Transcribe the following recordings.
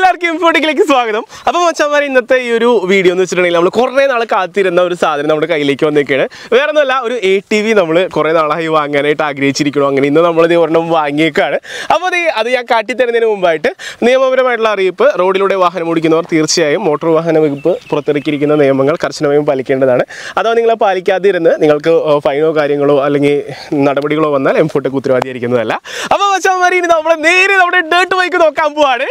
എല്ലാവർക്കും ഇൻഫോട്ടിക്കിലേക്ക് സ്വാഗതം അപ്പോൾ മച്ചന്മാരെ ഇന്നത്തെ ഈ ഒരു വീഡിയോ എന്ന് വെച്ചിട്ടുണ്ടെങ്കിൽ നമ്മൾ കുറേ നാൾ കാത്തിരുന്ന ഒരു സാധനം നമ്മുടെ കയ്യിലേക്ക് വന്നേക്കാണ് വേറെ ഒന്നുമല്ല ഒരു എ ടി വി നമ്മൾ കുറേ നാളായി വാങ്ങാനായിട്ട് ആഗ്രഹിച്ചിരിക്കണം അങ്ങനെ ഇന്ന് നമ്മളിത് ഒരെണ്ണം വാങ്ങിയേക്കാണ് അപ്പോൾ അത് അത് ഞാൻ കാട്ടിത്തരുന്നതിന് മുമ്പായിട്ട് നിയമപരമായിട്ടുള്ള അറിയിപ്പ് റോഡിലൂടെ വാഹനം ഓടിക്കുന്നവർ തീർച്ചയായും മോട്ടോർ വാഹന വകുപ്പ് പുറത്തിറക്കിയിരിക്കുന്ന നിയമങ്ങൾ കർശനമായും പാലിക്കേണ്ടതാണ് അഥവാ നിങ്ങൾ പാലിക്കാതിരുന്ന് നിങ്ങൾക്ക് ഫൈനോ കാര്യങ്ങളോ അല്ലെങ്കിൽ നടപടികളോ വന്നാൽ എംഫോട്ടൊക്കെ ഉത്തരവാദിയായിരിക്കുന്നതല്ല അപ്പോൾ മച്ചന്മാരെ ഇനി നമ്മൾ നേരെ നമ്മുടെ ഡേർട്ട് ബൈക്ക് നോക്കാൻ പോവാണ്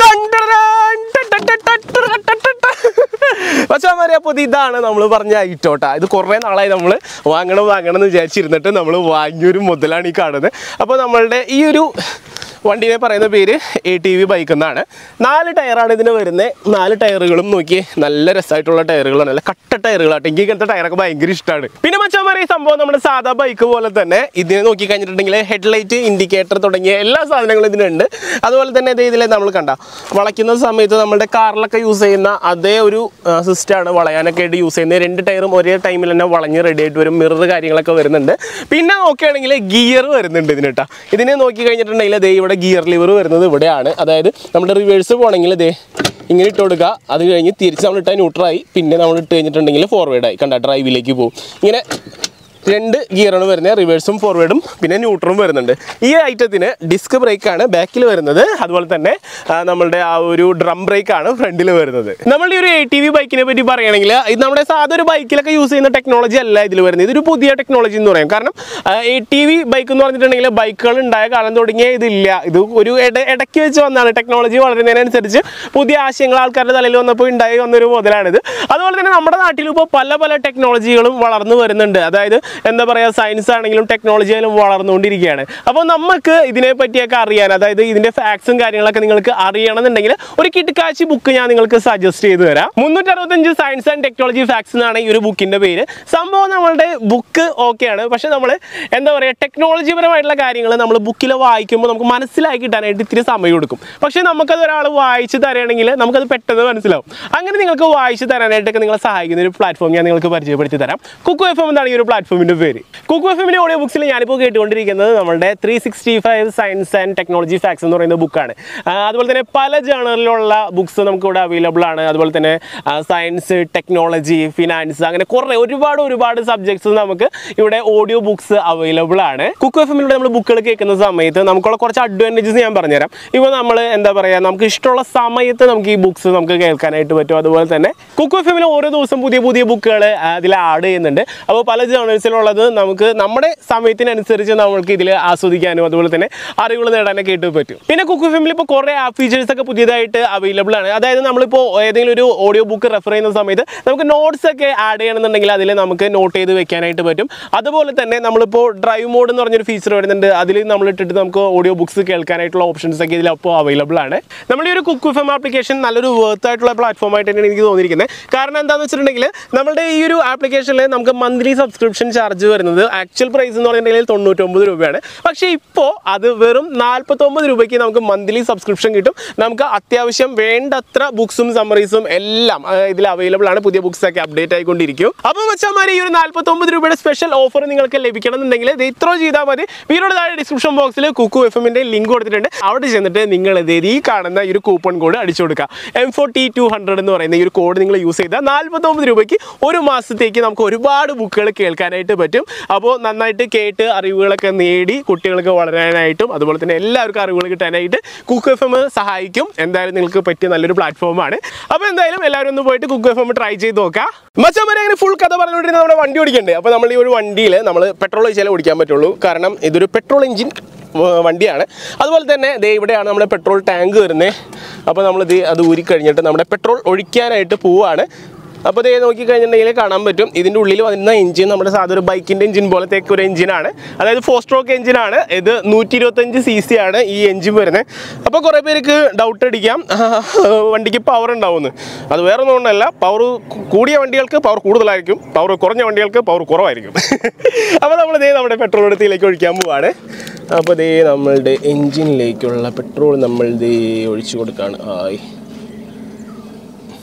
മച്ചാമാരെ അപ്പോൾ ഇതാണ് നമ്മൾ പറഞ്ഞ ഐറ്റോട്ടാ ഇത് കുറേ നാളായി നമ്മൾ വാങ്ങണം വാങ്ങണം എന്ന് വിചാരിച്ചിരുന്നിട്ട് നമ്മൾ വാങ്ങിയൊരു മുതലാണ് ഈ കാണുന്നത് അപ്പോൾ നമ്മളുടെ ഈ ഒരു വണ്ടീനെ പറയുന്ന പേര് എ ടി വി ബൈക്ക് എന്നാണ് നാല് ടയറാണ് ഇതിന് വരുന്നത് നാല് ടയറുകളും നോക്കി നല്ല രസമായിട്ടുള്ള ടയറുകളാണ് നല്ല കട്ട ടയറുകളാണ് എനിക്ക് ഇങ്ങനത്തെ ടയറൊക്കെ ഭയങ്കര ഇഷ്ടമാണ് പിന്നെ മച്ചാമാരെ ഈ സംഭവം നമ്മുടെ സാധാ ബൈക്ക് പോലെ തന്നെ ഇതിനെ നോക്കി കഴിഞ്ഞിട്ടുണ്ടെങ്കിൽ ഹെഡ്ലൈറ്റ് ഇൻഡിക്കേറ്റർ തുടങ്ങിയ എല്ലാ സാധനങ്ങളും ഇതിനുണ്ട് അതുപോലെ തന്നെ ഇത് ഇതിലെ നമ്മൾ കണ്ട വളയ്ക്കുന്ന സമയത്ത് നമ്മുടെ കാറിലൊക്കെ യൂസ് ചെയ്യുന്ന അതേ ഒരു സിസ്റ്റമാണ് വളയാനൊക്കെ ആയിട്ട് യൂസ് ചെയ്യുന്നത് രണ്ട് ടയറും ഒരേ ടൈമിൽ തന്നെ വളഞ്ഞ് റെഡി ആയിട്ട് വരും മിറർ കാര്യങ്ങളൊക്കെ വരുന്നുണ്ട് പിന്നെ നോക്കുകയാണെങ്കിൽ ഗിയർ വരുന്നുണ്ട് ഇതിന് കേട്ടോ ഇതിനെ നോക്കി കഴിഞ്ഞിട്ടുണ്ടെങ്കിൽ ദേ ഇവിടെ ഗിയർ ലിവർ വരുന്നത് ഇവിടെയാണ് അതായത് നമ്മുടെ റിവേഴ്സ് പോകണമെങ്കിൽ ദേ ഇങ്ങനെ ഇട്ട് കൊടുക്കുക അത് കഴിഞ്ഞ് തിരിച്ച് നമ്മൾ ഇട്ടാൽ ന്യൂട്രായി പിന്നെ നമ്മൾ ഇട്ട് കഴിഞ്ഞിട്ടുണ്ടെങ്കിൽ ഫോർവേഡായി കണ്ട ഡ്രൈവിലേക്ക് പോകും ഇങ്ങനെ രണ്ട് ഗിയറാണ് വരുന്നത് റിവേഴ്സും ഫോർവേഡും പിന്നെ ന്യൂട്രും വരുന്നുണ്ട് ഈ ഐറ്റത്തിന് ഡിസ്ക് ബ്രേക്കാണ് ബാക്കിൽ വരുന്നത് അതുപോലെ തന്നെ ആ, നമ്മളുടെ ആ ഒരു ഡ്രം ബ്രേക്കാണ് ഫ്രണ്ടിൽ വരുന്നത് നമ്മളുടെ ഈ ഒരു എ ടി വി ബൈക്കിനെ പറ്റി പറയുകയാണെങ്കിൽ ഇത് നമ്മുടെ സാധാ ഒരു ബൈക്കിലൊക്കെ യൂസ് ചെയ്യുന്ന ടെക്നോളജി അല്ല ഇതിൽ വരുന്നത് ഇതൊരു പുതിയ ടെക്നോളജി എന്ന് പറയാം കാരണം എ ടി വി ബൈക്ക് എന്ന് പറഞ്ഞിട്ടുണ്ടെങ്കിൽ ബൈക്കുകൾ ഉണ്ടായ കാലം തുടങ്ങിയ ഇതില്ല ഇത് ഒരു ഇട ഇടയ്ക്ക് വെച്ച് വന്നതാണ് ടെക്നോളജി വളരുന്നതിനനുസരിച്ച് പുതിയ ആശയങ്ങൾ ആൾക്കാരുടെ തലയിൽ വന്നപ്പോൾ ഉണ്ടായി വന്നൊരു മുതലാണിത് അതുപോലെ തന്നെ നമ്മുടെ നാട്ടിൽ ഇപ്പോൾ പല പല ടെക്നോളജികളും വളർന്നു വരുന്നുണ്ട് അതായത് എന്താ പറയുക സയൻസ് ആണെങ്കിലും ടെക്നോളജി ആയാലും വളർന്നുകൊണ്ടിരിക്കുകയാണ് അപ്പോൾ നമുക്ക് ഇതിനെ പറ്റിയൊക്കെ അറിയാൻ അതായത് ഇതിന്റെ ഫാക്ട്സും കാര്യങ്ങളൊക്കെ നിങ്ങൾക്ക് അറിയണമെന്നുണ്ടെങ്കിൽ ഒരു കിട്ടുകാശി ബുക്ക് ഞാൻ നിങ്ങൾക്ക് സജസ്റ്റ് ചെയ്തു തരാം മുന്നൂറ്റി അറുപത്തഞ്ച് സയൻസ് ആൻഡ് ടെക്നോളജി ഫാക്ട്സ് എന്നാണ് ഈ ഒരു ബുക്കിന്റെ പേര് സംഭവം നമ്മളുടെ ബുക്ക് ഓക്കെയാണ് പക്ഷെ നമ്മൾ എന്താ പറയുക ടെക്നോളജി പരമായിട്ടുള്ള കാര്യങ്ങൾ നമ്മൾ ബുക്കിൽ വായിക്കുമ്പോൾ നമുക്ക് മനസ്സിലാക്കി കിട്ടാനായിട്ട് ഇത്തിരി സമയം എടുക്കും പക്ഷേ നമുക്കത് ഒരാൾ വായിച്ച് തരികയാണെങ്കിൽ നമുക്കത് പെട്ടെന്ന് മനസ്സിലാവും അങ്ങനെ നിങ്ങൾക്ക് വായിച്ച് തരാനായിട്ടൊക്കെ നിങ്ങളെ സഹായിക്കുന്ന ഒരു പ്ലാറ്റ്ഫോം ഞാൻ നിങ്ങൾക്ക് പരിചയപ്പെടുത്തി തരാം കുക്കു എഫ് എം എന്നാണ് ഈ ഒരു പ്ലാറ്റ്ഫോമിന്റെ പേര് കുക്കു എഫ് എമ്മിന്റെ ഓഡിയോ ബുക്സിൽ ഞാനിപ്പോൾ കേട്ടുകൊണ്ടിരിക്കുന്നത് നമ്മുടെ three sixty five science and technology facts എന്ന് പറയുന്ന ബുക്കാണ് അതുപോലെ തന്നെ പല ജേണലിലുള്ള ബുക്സ് നമുക്ക് ഇവിടെ അവൈലബിൾ ആണ് അതുപോലെ തന്നെ സയൻസ് ടെക്നോളജി ഫിനാൻസ് അങ്ങനെ കുറേ ഒരുപാട് ഒരുപാട് സബ്ജക്ട്സ് നമുക്ക് ഇവിടെ ഓഡിയോ ബുക്സ് അവൈലബിൾ ആണ് കുക്കു എഫ് എമ്മിലൂടെ നമ്മൾ ബുക്കുകൾ കേൾക്കുന്ന സമയത്ത് നമുക്കുള്ള കുറച്ച് അഡ്വാൻറ്റേജസ് ഞാൻ പറഞ്ഞുതരാം ഇപ്പോൾ നമ്മൾ എന്താ പറയുക നമുക്ക് ഇഷ്ടമുള്ള സമയത്ത് നമുക്ക് ഈ ബുക്സ് നമുക്ക് കേൾക്കാനായിട്ട് പറ്റും അതുപോലെ തന്നെ കുക്കു എഫ് എമ്മിൽ ഓരോ ദിവസം പുതിയ പുതിയ ബുക്കുകൾ അതിൽ ആഡ് ചെയ്യുന്നുണ്ട് അപ്പോൾ പല ജേണൽസിലുള്ളത് നമുക്ക് നമ്മുടെ സമയത്തിനനുസരിച്ച് നമുക്ക് ഇതിൽ ആസ്വദിക്കാനും അതുപോലെ തന്നെ അറിവുകൾ നേടാനൊക്കെ ആയിട്ട് പറ്റും പിന്നെ കുക്കു എഫ് എമ്മിൽ ഇപ്പോൾ കുറേ ആപ്പ് ഫീച്ചേഴ്സ് ഒക്കെ പുതിയതായിട്ട് അവൈലബിൾ ആണ് അതായത് നമ്മളിപ്പോൾ ഏതെങ്കിലും ഒരു ഓഡിയോ ബുക്ക് റെഫർ ചെയ്യുന്ന സമയത്ത് നമുക്ക് നോട്ട്സ് ഒക്കെ ആഡ് ചെയ്യണമെന്നുണ്ടെങ്കിൽ അതിൽ നമുക്ക് നോട്ട് ചെയ്ത് വെക്കാനായിട്ട് പറ്റും അതുപോലെ തന്നെ നമ്മളിപ്പോൾ ഡ്രൈവ് മോഡ് എന്ന് പറഞ്ഞൊരു ഫീച്ചർ വരുന്നുണ്ട് അതിൽ നമ്മൾ ഇട്ടിട്ട് നമുക്ക് ഓഡിയോ ബുക്സ് കേൾക്കാനായിട്ടുള്ള ഓപ്ഷൻസ് ഒക്കെ ഇതിലപ്പോൾ അവൈലബിൾ ആണ് നമ്മുടെ ഈ ഒരു കുക്ക് എഫ് എം ആപ്ലിക്കേഷൻ നല്ലൊരു വേർത്ത് ആയിട്ടുള്ള പ്ലാറ്റ്ഫോം ആയിട്ട് തന്നെയാണ് എനിക്ക് തോന്നിയിരിക്കുന്നത് കാരണം എന്താണെന്ന് വെച്ചിട്ടുണ്ടെങ്കിൽ നമ്മുടെ ഈ ഒരു ആപ്ലിക്കേഷനിൽ നമുക്ക് മന്ത്ലി സബ്സ്ക്രിപ്ഷൻ ചാർജ് വരുന്നത് ആക്ച്വൽ പ്രൈസ് എന്ന് പറഞ്ഞിട്ടുണ്ടെങ്കിൽ തൊണ്ണൂറ്റൊമ്പത് രൂപയാണ് പക്ഷേ ഇപ്പോൾ അത് വെറും നാൽപ്പത്തൊമ്പത് രൂപയ്ക്ക് നമുക്ക് മന്ത്ലി സബ്സ്ക്രിപ്ഷൻ കിട്ടും നമുക്ക് അത്യാവശ്യം വേണ്ടത്ര ബുക്സും സമ്മറീസും എല്ലാം ആ, ഇതിൽ അവൈലബിൾ ആണ് പുതിയ ബുക്സ് ഒക്കെ അപ്ഡേറ്റ് ആയിക്കൊണ്ടിരിക്കും അപ്പോൾ മച്ചാമാരി ഈ ഒരു നാൽപ്പത്തൊമ്പത് രൂപയുടെ സ്പെഷ്യൽ ഓഫർ നിങ്ങൾക്ക് ലഭിക്കണമെന്നുണ്ടെങ്കിൽ ഇത് ഇത്ര ചെയ്താൽ മതി വീഡിയോയുടെ താഴെ ഡിസ്ക്രിപ്ഷൻ ബോക്സിൽ കുക്കു എഫ് എമ്മിൻ്റെ ലിങ്ക് കൊടുത്തിട്ടുണ്ട് അവിടെ ചെന്നിട്ട് നിങ്ങൾ ഇത് ഈ കാണുന്ന ഈ ഒരു കൂപ്പൺ കോഡ് അടിച്ചു കൊടുക്കുക M four T two hundred എന്ന് പറയുന്ന ഈ ഒരു കോഡ് നിങ്ങൾ യൂസ് ചെയ്താൽ നാൽപ്പത്തൊമ്പത് രൂപയ്ക്ക് ഒരു മാസത്തേക്ക് നമുക്ക് ഒരുപാട് ബുക്കുകൾ കേൾക്കാനായിട്ട് പറ്റും അപ്പോൾ നന്നായിട്ട് കേട്ട് അറിവുകളൊക്കെ നേടി കുട്ടികൾക്ക് വളരാനായിട്ടും അതുപോലെ തന്നെ എല്ലാവർക്കും അറിവുകൾ കിട്ടാനായിട്ട് കുക്ക് എഫ് എം സഹായിക്കും എന്തായാലും നിങ്ങൾക്ക് പറ്റിയ നല്ലൊരു പ്ലാറ്റ്ഫോമാണ് അപ്പോൾ എന്തായാലും എല്ലാവരും ഒന്ന് പോയിട്ട് കുക്ക് എഫ് എം ട്രൈ ചെയ്ത് നോക്കാം മച്ചന്മാരെ അങ്ങനെ ഫുൾ കഥ പറഞ്ഞുകൊണ്ടിരുന്ന നമ്മുടെ വണ്ടി ഓടിക്കണ്ടേ അപ്പോൾ നമ്മൾ ഈ ഒരു വണ്ടിയിൽ നമ്മൾ പെട്രോൾ ഒഴിച്ചാലേ ഓടിക്കാൻ പറ്റുള്ളൂ കാരണം ഇതൊരു പെട്രോൾ എഞ്ചിൻ വണ്ടിയാണ് അതുപോലെ തന്നെ ദേ ഇവിടെയാണ് നമ്മുടെ പെട്രോൾ ടാങ്ക് വരുന്നത് അപ്പോൾ നമ്മൾ ഇത് അത് ഊരി കഴിഞ്ഞിട്ട് നമ്മുടെ പെട്രോൾ ഒഴിക്കാനായിട്ട് പോവാണ് അപ്പോൾ ഇതേ നോക്കി കഴിഞ്ഞിട്ടുണ്ടെങ്കിൽ കാണാൻ പറ്റും ഇതിൻ്റെ ഉള്ളിൽ വരുന്ന എഞ്ചിൻ നമ്മുടെ സാധാരണ ഒരു ബൈക്കിൻ്റെ എഞ്ചിൻ പോലത്തെ ഒരു എഞ്ചിനാണ് അതായത് ഫോർ സ്ട്രോക്ക് എഞ്ചിനാണ് ഇത് നൂറ്റി ഇരുപത്തഞ്ച് സി സി ആണ് ഈ എഞ്ചിൻ വരുന്നത് അപ്പോൾ കുറേ പേർക്ക് ഡൗട്ട് അടിക്കാം വണ്ടിക്ക് പവർ ഉണ്ടാവുമെന്ന് അത് വേറെ ഒന്നും കൊണ്ടല്ല പവർ കൂടിയ വണ്ടികൾക്ക് പവർ കൂടുതലായിരിക്കും പവർ കുറഞ്ഞ വണ്ടികൾക്ക് പവർ കുറവായിരിക്കും അപ്പോൾ നമ്മൾ ഇതേ നമ്മുടെ പെട്രോൾ എടുത്തിലേക്ക് ഒഴിക്കാൻ പോവാണ് അപ്പോൾ ഇതേ നമ്മളുടെ എഞ്ചിനിലേക്കുള്ള പെട്രോൾ നമ്മൾ ഇതേ ഒഴിച്ചു കൊടുക്കുകയാണ് ആയി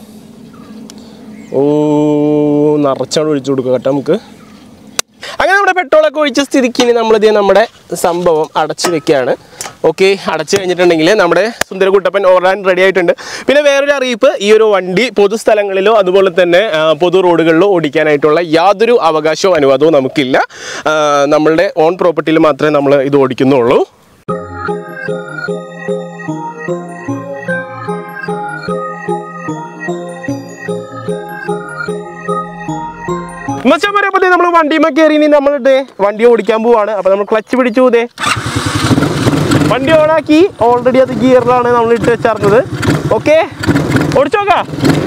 ഓ നിറച്ചാണ് ഒഴിച്ചു കൊടുക്കുക കേട്ടോ നമുക്ക് അങ്ങനെ നമ്മുടെ പെട്രോളൊക്കെ ഒഴിച്ച സ്ഥിതിക്ക് ഇനി നമ്മളിത് നമ്മുടെ സംഭവം അടച്ചു വെക്കുകയാണ് ഓക്കെ അടച്ചു കഴിഞ്ഞിട്ടുണ്ടെങ്കിൽ നമ്മുടെ സുന്ദരകുട്ടപ്പൻ ഓടാൻ റെഡി ആയിട്ടുണ്ട് പിന്നെ വേറൊരു അറിയിപ്പ് ഈ ഒരു വണ്ടി പൊതുസ്ഥലങ്ങളിലോ അതുപോലെ തന്നെ ആ, പൊതു റോഡുകളിലോ ഓടിക്കാനായിട്ടുള്ള യാതൊരു അവകാശവും അനുവാദവും നമുക്കില്ല ആ, നമ്മളുടെ ഓൺ പ്രോപ്പർട്ടിയിൽ മാത്രമേ നമ്മൾ ഇത് ഓടിക്കുന്നുള്ളൂ മച്ചാൻ പറയുമ്പോൾ നമ്മൾ വണ്ടിയുമ്മ കയറി ഇനി നമ്മളുടെ വണ്ടി ഓടിക്കാൻ പോവാണ് അപ്പൊ നമ്മൾ ക്ലച്ച് പിടിച്ചു ഇതേ വണ്ടി ഓണാക്കി ഓൾറെഡി അത് ഗിയറിലാണ് നമ്മൾ ഇട്ട് വെച്ചറിഞ്ഞത് ഓക്കെ ഓടിച്ചോക്കാം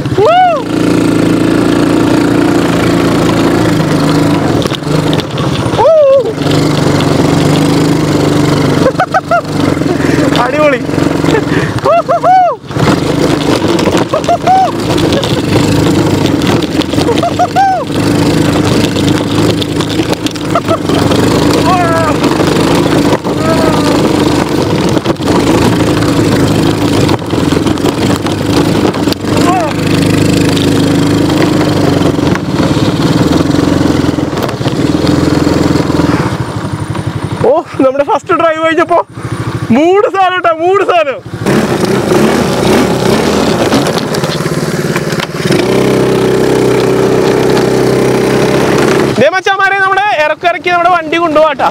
അടിപൊളി ഓ നമ്മുടെ ഫസ്റ്റ് ഡ്രൈവ് കഴിഞ്ഞപ്പോ മൂട് സാധനം കേട്ടോ മൂട് സാധനം ദേ മച്ചാമാരെ നമ്മുടെ ഇറക്കിറക്കി നമ്മുടെ വണ്ടി കൊണ്ടുപോകാട്ടാ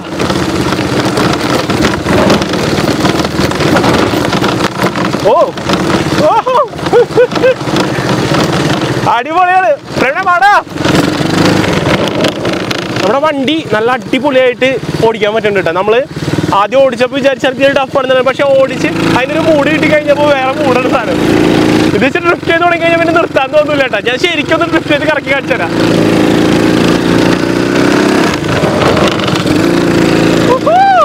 ഓ ഓഹോ. അടിപൊളിയാണ് പ്രവീണ പാടാ നമ്മുടെ വണ്ടി നല്ല അടിപൊളിയായിട്ട് ഓടിക്കാൻ പറ്റുന്നുണ്ട് കേട്ടോ നമ്മള് ആദ്യം ഓടിച്ചപ്പോൾ വിചാരിച്ചാൽ ടഫ് ആണെന്ന് പക്ഷെ ഓടിച്ച് അതിനൊരു മൂഡ് കിട്ടി കഴിഞ്ഞപ്പോൾ വേറെ മൂടാണ് സാധനം ഇത് വെച്ച് ഡ്രിഫ്റ്റ് ചെയ്ത് തുടങ്ങി കഴിഞ്ഞാൽ പിന്നെ നിർത്താൻ തോന്നില്ല കേട്ടോ ഞാൻ ശരിക്കും ഒന്ന് ഡ്രിഫ്റ്റ് ചെയ്ത് കറക്കി കാണിച്ചു തരാം Woohoo!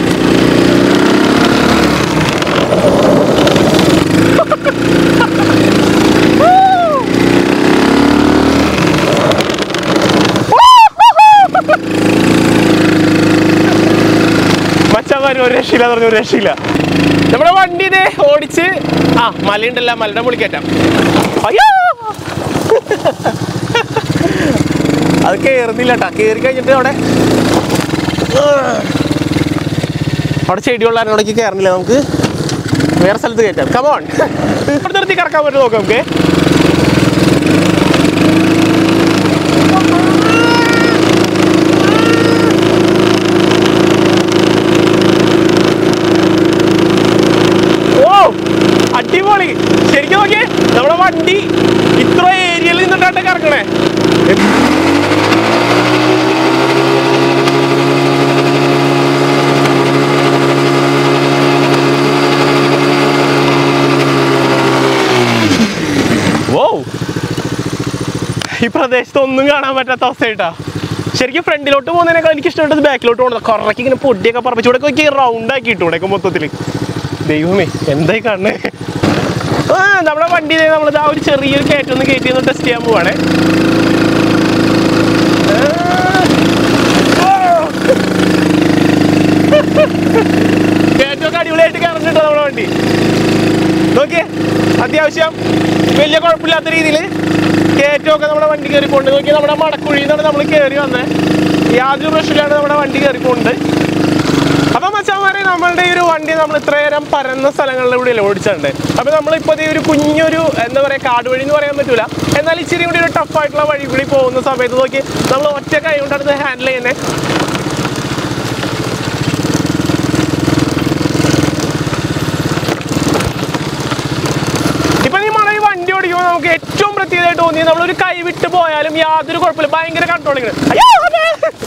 മച്ചാമാര് ഒരു രക്ഷയില്ല എന്ന് പറഞ്ഞ ഒരു രക്ഷയില്ല നമ്മുടെ വണ്ടി ഇതേ ഓടിച്ച് ആ മലയുണ്ടല്ല മലയുടെ മുളിക്കറ്റാം അയ്യോ അത് കേറുന്നില്ല കേട്ടാ കേറി കഴിഞ്ഞിട്ട് അവിടെ അവിടെ ചെടിയുള്ള അവിടേക്ക് കയറുന്നില്ല നമുക്ക് വേറെ സ്ഥലത്ത് കയറ്റാം കമോൺ ഇവിടെ നിർത്തി കറക്കാൻ പറ്റും നോക്കാം നമുക്ക് ഓ അടിപൊളി ശരിക്കും നോക്കിയേ നമ്മുടെ വണ്ടി ഇത്ര ഏരിയയിൽ നിന്നിട്ടാണ് കറങ്ങണേ ഓ ഈ പ്രദേശത്ത് ഒന്നും കാണാൻ പറ്റാത്ത അവസ്ഥയായിട്ടാ ശരിക്കും ഫ്രണ്ടിലോട്ട് പോകുന്നതിനേക്കാൾ എനിക്ക് ഇഷ്ടപ്പെട്ടത് ബാക്കിലോട്ട് പോകുന്നത് കുറേക്ക് ഇങ്ങനെ പൊടിയൊക്കെ പറപ്പിച്ചു ഇവിടെ നോക്കി റൗണ്ട് ആക്കിയിട്ടു ഇവിടെയൊക്കെ മൊത്തത്തിൽ ദൈവമേ എന്തായി കാണണേ ആ നമ്മുടെ വണ്ടി നമ്മളിത് ആ ഒരു ചെറിയൊരു കയറ്റം ഒന്ന് കയറ്റി ഒന്ന് ടെസ്റ്റ് ചെയ്യാൻ പോവാണേ ആ. ഓ. കയറ്റമൊക്കെ അടിപൊളിയായിട്ട് കയറുന്നുണ്ടോ നമ്മുടെ വണ്ടി നോക്കിയേ അത്യാവശ്യം വലിയ കുഴപ്പമില്ലാത്ത രീതിയിൽ കയറ്റമൊക്കെ നമ്മുടെ വണ്ടി കയറി പോകുന്നുണ്ട് നോക്കിയാൽ നമ്മുടെ മടക്കുഴിയിൽ നിന്നാണ് നമ്മൾ കയറി വന്നത് യാതൊരു പ്രശ്നമില്ലാണ്ട് നമ്മുടെ വണ്ടി കയറി പോകുന്നുണ്ട് അപ്പൊ മച്ചാമാരെ നമ്മളുടെ ഈ ഒരു വണ്ടി നമ്മൾ ഇത്രയേരം പരന്ന സ്ഥലങ്ങളിലൂടെ ഓടിച്ചിട്ടുണ്ട് അപ്പൊ നമ്മളിപ്പോ ഈ ഒരു കുഞ്ഞൊരു എന്താ പറയാ കാട് വഴി എന്ന് പറയാൻ പറ്റൂല എന്നാൽ ഇച്ചിരി കൂടി ഒരു ടഫ് ആയിട്ടുള്ള വഴി കൂടി പോകുന്ന സമയത്ത് നോക്കി നമ്മൾ ഒറ്റ കൈ കൊണ്ടാണ് ഇത് ഹാൻഡിൽ ചെയ്യുന്നത് ഇപ്പൊ ഈ മണ ഈ വണ്ടി ഓടിക്കുമ്പോൾ നമുക്ക് ഏറ്റവും പ്രത്യേകമായിട്ട് തോന്നിയത് നമ്മളൊരു കൈ വിട്ട് പോയാലും യാതൊരു കുഴപ്പമില്ല ഭയങ്കര കൺട്രോളിങ് അയ്യോ അതെ.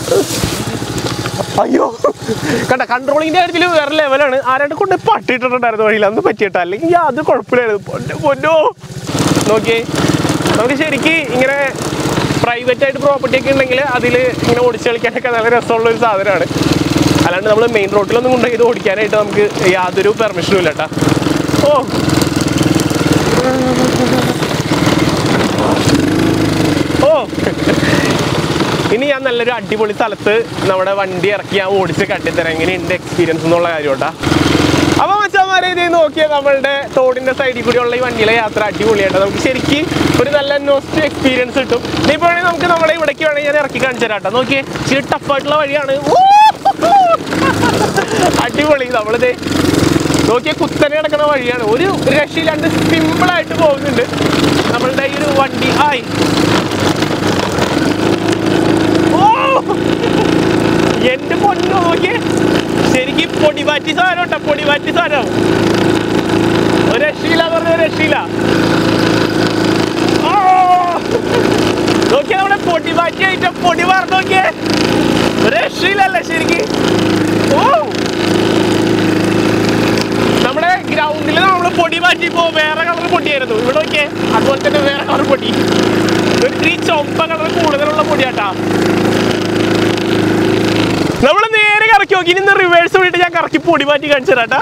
അയ്യോ കണ്ട കൺട്രോളിങ്ങിന്റെ കാര്യത്തിൽ വേറെ ലെവലാണ് ആരാണ്ട് കൊണ്ട് പട്ടിട്ടിട്ടുണ്ടായിരുന്നു വഴിയിൽ അന്ന് പറ്റിയിട്ട അല്ലെങ്കിൽ യാതൊരു കുഴപ്പമില്ലായിരുന്നു പൊന്നോ പൊന്നോ നോക്കിയേ നമുക്ക് ശരിക്ക് ഇങ്ങനെ പ്രൈവറ്റ് ആയിട്ട് പ്രോപ്പർട്ടി ഒക്കെ ഉണ്ടെങ്കിൽ അതിൽ ഇങ്ങനെ ഓടിച്ച് കളിക്കാനൊക്കെ നല്ല രസമുള്ള ഒരു സാധനമാണ് അല്ലാണ്ട് നമ്മൾ മെയിൻ റോഡിലൊന്നും കൊണ്ടുപോയി ഇത് ഓടിക്കാനായിട്ട് നമുക്ക് യാതൊരു പെർമിഷനും ഇല്ല കേട്ടാ ഓ ഓ ഇനി ഞാൻ നല്ലൊരു അടിപൊളി സ്ഥലത്ത് നമ്മുടെ വണ്ടി ഇറക്കി ഞാൻ ഓടിച്ച് കട്ടിത്തരാം എങ്ങനെയുണ്ട് എക്സ്പീരിയൻസ് എന്നുള്ള കാര്യം കേട്ടാ അപ്പൊ മച്ചാമാരെ ഇത് നോക്കിയാൽ നമ്മളുടെ തോടിന്റെ സൈഡിൽ കൂടിയുള്ള ഈ വണ്ടിയിലെ യാത്ര അടിപൊളിയായിട്ട് നമുക്ക് ശരിക്കും ഒരു നല്ല നോസ്റ്റ് എക്സ്പീരിയൻസ് കിട്ടും ഇനിയിപ്പോ വേണമെങ്കിൽ നമുക്ക് നമ്മളെ ഇവിടേക്ക് വേണമെങ്കിൽ ഞാൻ ഇറക്കി കാണിച്ചു തരാം കേട്ടോ നോക്കിയേ ഇച്ചിരി ടഫായിട്ടുള്ള വഴിയാണ് ഊ! അടിപൊളി നമ്മളിത് നോക്കിയ കുത്തനെ കിടക്കുന്ന വഴിയാണ് ഒരു രക്ഷയില്ലാണ്ട് സിമ്പിൾ ആയിട്ട് പോകുന്നുണ്ട് നമ്മളുടെ ഈ ഒരു വണ്ടി ആയി ഓ എന്റെ പൊന്നു നോക്കിയേ ശരിക്കും പൊടിപാറ്റി സാധനം കേട്ടോ പൊടിപാറ്റി സാധനം ഒരു രക്ഷയില്ല എന്ന് പറഞ്ഞ ഒരു രക്ഷയില്ല ഓ! നോക്കിയേ നമ്മുടെ പൊടിപാറ്റി ആയിട്ട് പൊടി വാർന്ന് നോക്കിയേ ഒരു രക്ഷയില്ലല്ലേ ശരിക്കും ഓ നമ്മുടെ ഗ്രൗണ്ടിൽ നമ്മൾ പൊടി മാറ്റിപ്പോ വേറെ കളർ പൊടിയായിരുന്നു ഇവിടെ നോക്കിയേ അതുപോലെ തന്നെ വേറെ കളർ പൊടി ഒരു ഇത്തിരി ചുമപ്പ കളർ കൂടുതലുള്ള പൊടിയാട്ടാ നമ്മൾ നേരെ കറക്കി നോക്കി ഇനി റിവേഴ്സ് വിട്ടിട്ട് ഞാൻ കറക്കി പൊടി മാറ്റി കാണിച്ചു തരാട്ടാ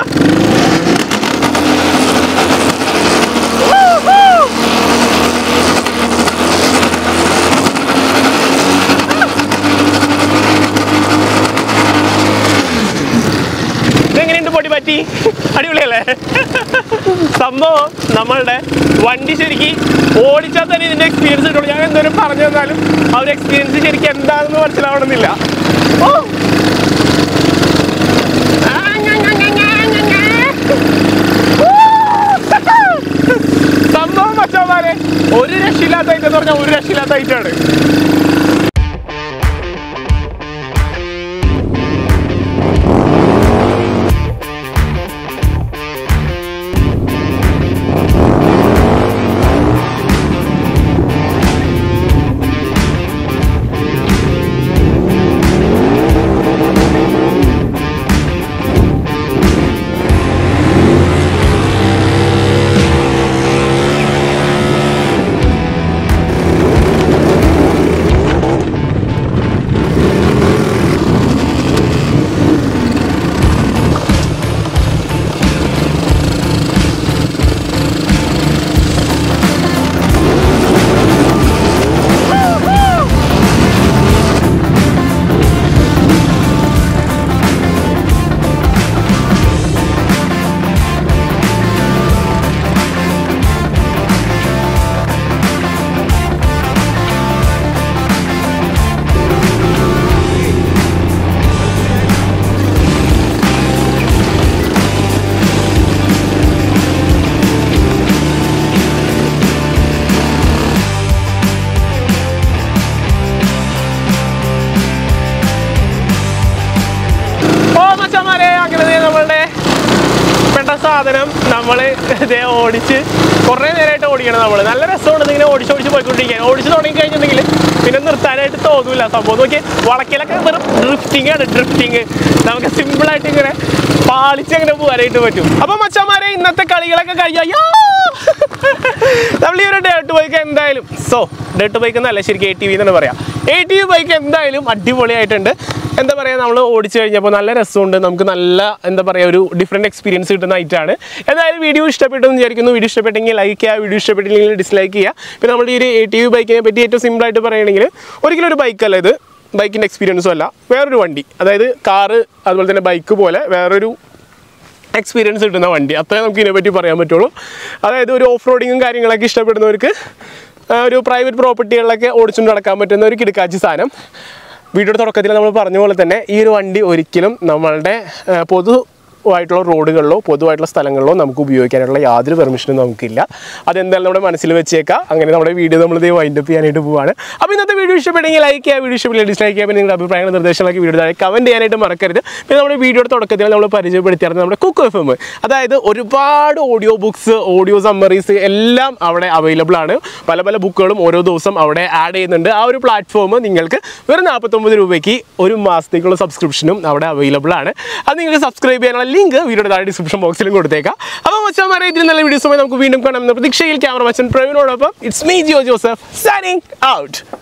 ഇതെങ്ങനെയുണ്ട് പൊടി പറ്റി അടിപൊളിയല്ലേ സംഭവം നമ്മളുടെ വണ്ടി ശരിക്കും ഓടിച്ചാൽ തന്നെ ഇതിന്റെ എക്സ്പീരിയൻസ് കിട്ടുള്ളൂ ഞാൻ എന്തോരം പറഞ്ഞു തന്നാലും ആ ഒരു എക്സ്പീരിയൻസ് ശരിക്കും എന്താണെന്ന് മനസ്സിലാവണമെന്നില്ല ഓ ആ, ഞ, ഞ, ഞ, ഞ, ഞ, ഞ. ഊ. സംഭവം മച്ചാമാരെ ഒരു രക്ഷയില്ലാത്ത ഐറ്റം എന്ന് പറഞ്ഞാൽ ഒരു രക്ഷയില്ലാത്ത ഐറ്റമാണ് ഓ മച്ചന്മാരെ അങ്ങനെ ദേ നമ്മളുടെ പെട്ട സാധനം നമ്മൾ ഇതേ ഓടിച്ച് കുറേ നേരമായിട്ട് ഓടിക്കണം നമ്മൾ നല്ല രസമാണ് ഇതിങ്ങനെ ഓടിച്ച് ഓടിച്ച് പോയിക്കൊണ്ടിരിക്കാൻ ഓടിച്ച് തുടങ്ങി കഴിഞ്ഞിട്ടുണ്ടെങ്കിൽ പിന്നെ നിർത്താനായിട്ട് തോന്നൂല സംഭവം നോക്കി വളക്കിലൊക്കെ വെറും ഡ്രിഫ്റ്റിംഗ് ആണ് ഡ്രിഫ്റ്റിംഗ് നമുക്ക് സിമ്പിളായിട്ട് ഇങ്ങനെ പാളിച്ച് അങ്ങനെ പോകാനായിട്ട് പറ്റും അപ്പൊ മച്ചന്മാരെ ഇന്നത്തെ കളികളൊക്കെ കഴിഞ്ഞു നമ്മൾ ഈ ഒരു ഡേർട്ട് ബൈക്ക് എന്തായാലും സോ ഡേർട്ട് ബൈക്ക് എന്നല്ല ശരിക്കും എ ടി വി എന്ന് പറയാം എ ടി വി ബൈക്ക് എന്തായാലും അടിപൊളിയായിട്ടുണ്ട് എന്താ പറയുക നമ്മൾ ഓടിച്ചു കഴിഞ്ഞപ്പോൾ നല്ല രസമുണ്ട് നമുക്ക് നല്ല എന്താ പറയുക ഒരു ഡിഫറെൻറ്റ് എക്സ്പീരിയൻസ് കിട്ടുന്ന ഐറ്റാണ് എന്തായാലും വീഡിയോ ഇഷ്ടപ്പെട്ടു എന്ന് വിചാരിക്കുന്നു വീഡിയോ ഇഷ്ടപ്പെട്ടെങ്കിൽ ലൈക്ക് ചെയ്യുക വീഡിയോ ഇഷ്ടപ്പെട്ടില്ലെങ്കിൽ ഡിസ്ലൈക്ക് ചെയ്യുക പിന്നെ നമ്മുടെ ഈ ഒരു എ ടി വി ബൈക്കിനെ പറ്റി ഏറ്റവും സിമ്പിളായിട്ട് പറയുകയാണെങ്കിൽ ഒരിക്കലും ഒരു ബൈക്കല്ല ഇത് ബൈക്കിൻ്റെ എക്സ്പീരിയൻസും അല്ല വേറൊരു വണ്ടി അതായത് കാറ് അതുപോലെ തന്നെ ബൈക്ക് പോലെ വേറൊരു എക്സ്പീരിയൻസ് കിട്ടുന്ന വണ്ടി അത്രേ നമുക്ക് ഇതിനെപ്പറ്റി പറയാൻ പറ്റുള്ളൂ അതായത് ഒരു ഓഫ് റോഡിങ്ങും കാര്യങ്ങളൊക്കെ ഇഷ്ടപ്പെടുന്നവർക്ക് ആ, ഒരു പ്രൈവറ്റ് പ്രോപ്പർട്ടികളിലൊക്കെ ഓടിച്ചുകൊണ്ട് നടക്കാൻ പറ്റുന്ന ഒരു കിടക്കാച്ചി സാധനം വീഡിയോയുടെ തുടക്കത്തിൽ നമ്മൾ പറഞ്ഞ പോലെ തന്നെ ഈ ഒരു വണ്ടി ഒരിക്കലും നമ്മളുടെ ആ, പൊതു ആയിട്ടുള്ള റോഡുകളിലോ പൊതുവായിട്ടുള്ള സ്ഥലങ്ങളിലോ നമുക്ക് ഉപയോഗിക്കാനുള്ള യാതൊരു പെർമിഷനും നമുക്കില്ല അതെന്തായാലും നമ്മുടെ മനസ്സിൽ വെച്ചേക്കാം അങ്ങനെ നമ്മുടെ വീഡിയോ നമ്മൾ ഇത് വൈൻഡപ്പ് ചെയ്യാനായിട്ട് പോവാണ് അപ്പോൾ ഇന്നത്തെ വീഡിയോ ഇഷ്ടപ്പെട്ടെങ്കിൽ ലൈക്ക് ചെയ്യുക വീഡിയോ ഇഷ്ടപ്പെട്ടില്ല ഡിസ്ലൈക്ക് ചെയ്യുക പിന്നെ നിങ്ങളുടെ അഭിപ്രായങ്ങൾ നിർദ്ദേശങ്ങളൊക്കെ വീഡിയോ താഴെ കമൻറ്റ് ചെയ്യാനായിട്ട് മറക്കരുത് പിന്നെ നമ്മുടെ വീഡിയോയുടെ തുടക്കത്തിൽ നമ്മൾ പരിചയപ്പെടുത്തിയായിരുന്നു നമ്മുടെ കുക്ക് എഫ് എം അതായത് ഒരുപാട് ഓഡിയോ ബുക്സ് ഓഡിയോ സമ്മറീസ് എല്ലാം അവിടെ അവൈലബിൾ ആണ് പല പല ബുക്കുകളും ഓരോ ദിവസം അവിടെ ആഡ് ചെയ്യുന്നുണ്ട് ആ ഒരു പ്ലാറ്റ്ഫോം നിങ്ങൾക്ക് വെറും നാൽപ്പത്തൊമ്പത് രൂപയ്ക്ക് ഒരു മാസത്തേക്കുള്ള സബ്സ്ക്രിപ്ഷനും അവിടെ അവൈലബിൾ ആണ് അത് നിങ്ങൾക്ക് സബ്സ്ക്രൈബ് ചെയ്യാനുള്ള ലിങ്ക് വീഡിയോയുടെ താഴെ ഡിസ്ക്രിപ്ഷൻ ബോക്സിലും കൊടുത്തേക്കാം അപ്പോൾ മച്ചാമാരെ ഇതിൽ നല്ല വീഡിയോസുമായി നമുക്ക് വീണ്ടും കാണാം എന്ന പ്രതീക്ഷയിൽ ക്യാമറ മച്ചൻ പ്രവീണോടൊപ്പം it's me Jio Joseph signing out